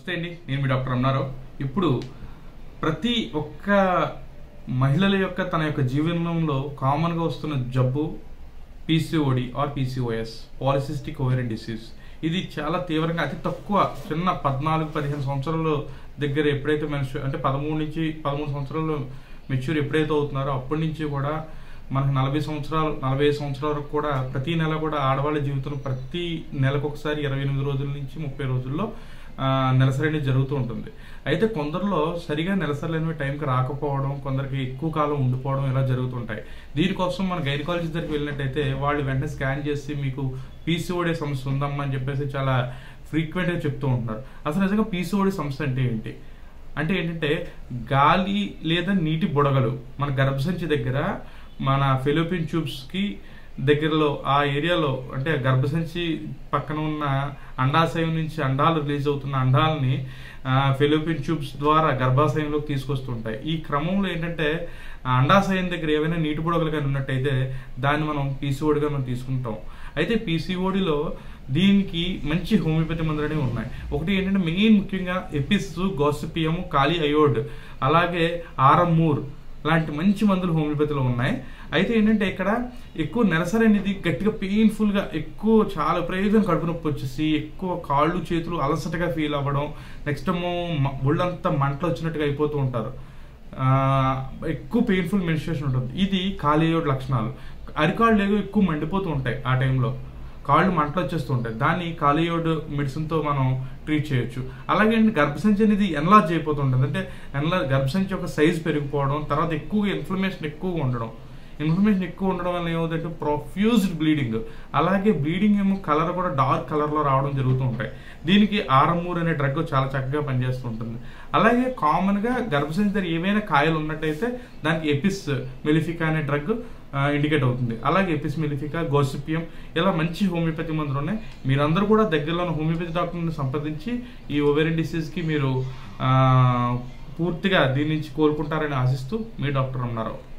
నమస్తే అండి నేను మీ డాక్టర్ అన్నారావు ఇప్పుడు ప్రతి ఒక్క మహిళల యొక్క తన యొక్క జీవనంలో కామన్గా వస్తున్న జబ్బు PCOD or PCOS polycystic ovarian disease ఇది చాలా తీవ్రంగా అతి తక్కువ చిన్న పద్నాలుగు పదిహేను సంవత్సరాల దగ్గర ఎప్పుడైతే మెన్షు అంటే పదమూడు నుంచి పదమూడు సంవత్సరాలు మెచ్యూర్ ఎప్పుడైతే అవుతున్నారో అప్పటి నుంచి కూడా మనకు నలభై సంవత్సరాలు నలభై ఐదు సంవత్సరాల వరకు కూడా ప్రతి నెల కూడా ఆడవాళ్ళ జీవితంలో ప్రతి నెలకు ఒకసారి ఇరవై ఎనిమిది రోజుల నుంచి ముప్పై రోజుల్లో ఆ, నెలసరి అనేది జరుగుతూ ఉంటుంది అయితే కొందరిలో సరిగా నెలసరి అనేవి టైంకి రాకపోవడం కొందరికి ఎక్కువ కాలం ఉండిపోవడం ఇలా జరుగుతుంటాయి దీనికోసం మన గైనకాలజీ దగ్గరికి వెళ్ళినట్టయితే వాళ్ళు వెంటనే స్కాన్ చేసి మీకు పీసీఓడే సమస్య ఉందమ్మా అని చెప్పేసి చాలా ఫ్రీక్వెంట్గా చెప్తూ ఉంటున్నారు అసలు నిజంగా పీసీఓడి సమస్య అంటే ఏంటి అంటే ఏంటంటే గాలి లేదా నీటి బుడగలు మన గర్భసంచి దగ్గర మన ఫెలోపిన్ ట్యూబ్స్కి దగ్గరలో ఆ ఏరియాలో అంటే గర్భసంచి పక్కన ఉన్న అండాశయం నుంచి అండాలు రిలీజ్ అవుతున్న అండాలని ఫెలోపిన్ ట్యూబ్స్ ద్వారా గర్భాశయంలోకి తీసుకొస్తుంటాయి ఈ క్రమంలో ఏంటంటే ఆ అండాశయం దగ్గర ఏవైనా నీటి బుడగలు కానీ ఉన్నట్టయితే దాన్ని మనం పీసీఓడిగా మనం తీసుకుంటాం అయితే పీసీఓడిలో దీనికి మంచి హోమియోపతి మందులు అనేవి ఉన్నాయి ఒకటి ఏంటంటే మెయిన్ ముఖ్యంగా ఎపిస్ గోసిపియం కాలి అయోడ్ అలాగే ఆరమ్మూర్ లాంటి మంచి మందులు హోమియోపతిలో ఉన్నాయి అయితే ఏంటంటే ఇక్కడ ఎక్కువ నెలసరి అనేది గట్టిగా పెయిన్ఫుల్గా ఎక్కువ చాలా ప్రయోజనం కడుపు నొప్పి వచ్చేసి ఎక్కువ కాళ్ళు చేతులు అలసటగా ఫీల్ అవ్వడం నెక్స్ట్ ఏమో మ- ఒళ్ళంతా మంటలు వచ్చినట్టుగా అయిపోతూ ఉంటారు ఆ, ఎక్కువ పెయిన్ఫుల్ మెన్స్ట్రేషన్ ఉంటుంది ఇది కాలేయోడ్ లక్షణాలు అరికాళ్ళు ఏదో ఎక్కువ మండిపోతూ ఉంటాయి ఆ టైంలో కాళ్ళు మంటలు వచ్చేస్తూ ఉంటాయి దాన్ని కాలియోడ్ మెడిసిన్తో మనం ట్రీట్ చేయొచ్చు అలాగే గర్భసంచి అనేది ఎన్లార్జ్ అయిపోతుంటుంది అంటే ఎన్లా గర్భసంచి యొక్క సైజ్ పెరిగిపోవడం తర్వాత ఎక్కువగా ఇన్ఫ్లమేషన్ ఎక్కువగా ఉండడం ఇన్ఫ్లమేషన్ ఎక్కువ ఉండడం వల్ల ఏమవుతుందంటే ప్రొఫ్యూజ్డ్ బ్లీడింగ్ అలాగే బ్లీడింగ్ ఏమో కలర్ కూడా డార్క్ కలర్లో రావడం జరుగుతూ ఉంటాయి దీనికి ఆరమూర్ అనే డ్రగ్ చాలా చక్కగా పనిచేస్తుంటుంది అలాగే కామన్గా గర్భసంచి దగ్గర ఏవైనా కాయలు ఉన్నట్టయితే దానికి ఎపిస్ మెలిఫికా అనే డ్రగ్ ఇండికేట్ అవుతుంది అలాగే ఎపిస్ మెలిఫికా గోసిపియం ఇలా మంచి హోమియోపతి మందులు ఉన్నాయి మీరందరూ కూడా దగ్గరలో ఉన్న హోమియోపతి డాక్టర్ని సంప్రదించి ఈ ఓవేరియన్ డిసీజ్కి మీరు ఆ, పూర్తిగా దీని నుంచి కోలుకుంటారని ఆశిస్తూ మీ డాక్టర్ అన్నారావు